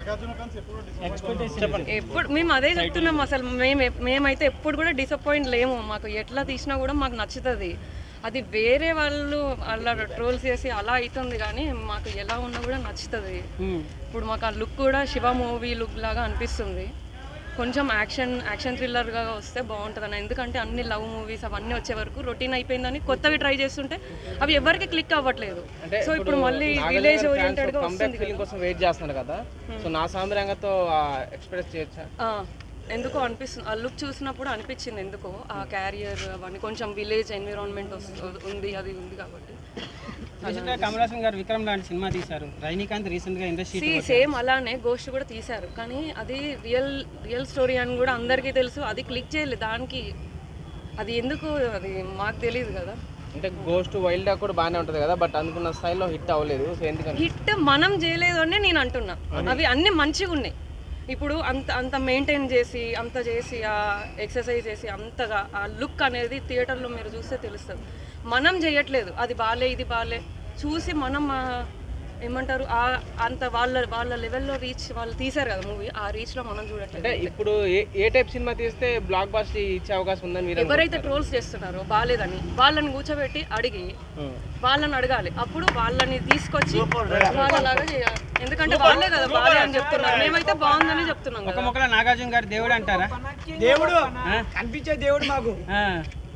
ఎప్పుడు మేము అదే చెప్తున్నాం అసలు మేము ఎప్- మేమైతే ఎప్పుడు కూడా డిసప్పాయింట్ లేము మాకు ఎట్లా తీసినా కూడా మాకు నచ్చుతుంది అది వేరే వాళ్ళు అలా ట్రోల్స్ చేసి అలా అవుతుంది కానీ మాకు ఎలా ఉన్నా కూడా నచ్చుతుంది ఇప్పుడు మాకు ఆ లుక్ కూడా శివ మూవీ లుక్ లాగా అనిపిస్తుంది కొంచెం యాక్షన్ యాక్షన్ థ్రిల్లర్గా వస్తే బాగుంటుంది అన్న ఎందుకంటే అన్ని లవ్ మూవీస్ అవన్నీ వచ్చే వరకు రొటీన్ అయిపోయిందని కొత్తవి ట్రై చేస్తుంటే అవి ఎవరికి క్లిక్ అవ్వట్లేదు సో ఇప్పుడు మళ్ళీ విలేజ్ ఓరియంటెడ్గా వస్తుంది ఫీలింగ్ కోసం వెయిట్ చేస్తున్నారు కదా సో నా సాంబరంగతో ఎక్స్ప్రెస్ చేయొచ్చా ఆ, ఎందుకో అనిపిస్తుంది ఆ లుక్ చూసినప్పుడు అనిపించింది ఎందుకో ఆ క్యారియర్ అవన్నీ కొంచెం విలేజ్ ఎన్విరాన్మెంట్ ఉంది అది ఉంది కాబట్టి రీసెంట్గా కమల్ హాసన్ గారు విక్రమ్ లాంటి సినిమా తీశారు రజనీకాంత్ రీసెంట్గా ఇండస్ట్రీ సేమ్ అలానే గోస్ట్ కూడా తీశారు కానీ అది రియల్ రియల్ స్టోరీ అని కూడా అందరికీ తెలుసు అది క్లిక్ చేయలేదు దానికి అది ఎందుకు అది మాకు తెలియదు కదా అంటే గోస్ట్ వైల్డ్ కూడా బాగానే ఉంటుంది కదా బట్ అనుకున్న స్థాయిలో హిట్ అవ్వలేదు సో ఎందుకని హిట్ మనం చేయలేదు అని నేను అంటున్నా అవి అన్ని మంచిగా ఉన్నాయి ఇప్పుడు అంత అంత మెయింటైన్ చేసి అంత చేసి ఆ ఎక్సర్సైజ్ చేసి అంతగా ఆ లుక్ అనేది థియేటర్లో మీరు చూస్తే తెలుస్తుంది మనం చేయట్లేదు అది బాలే ఇది బాలే చూసి మనం ఆ, ఏమంటారు ఆ అంత వాళ్ళ వాళ్ళ లెవెల్లో రీచ్ వాళ్ళు తీశారు కదా మూవీ ఆ రీచ్లో మనం చూడట్లేదు అంటే ఇప్పుడు ఏ ఏ టైప్ సినిమా తీస్తే బ్లాక్ బాస్టర్ ఇచ్చే అవకాశం ఉందని మీరు ఎవరైతే ట్రోల్స్ చేస్తున్నారో బాలేదని వాళ్ళని కూర్చోబెట్టి అడిగి వాళ్ళని అడగాలి అప్పుడు వాళ్ళని తీసుకొచ్చి వాళ్ళలాగా చేయాలి ఎందుకంటే వాళ్ళే కదా బాలే అని చెప్తున్నారు మేమైతే బాగుందని చెప్తున్నాం ఒక కదా మొక్కల నాగార్జున గారు దేవుడు అంటారా దేవుడు ఆ? కనిపించే దేవుడు మాకు ఆ.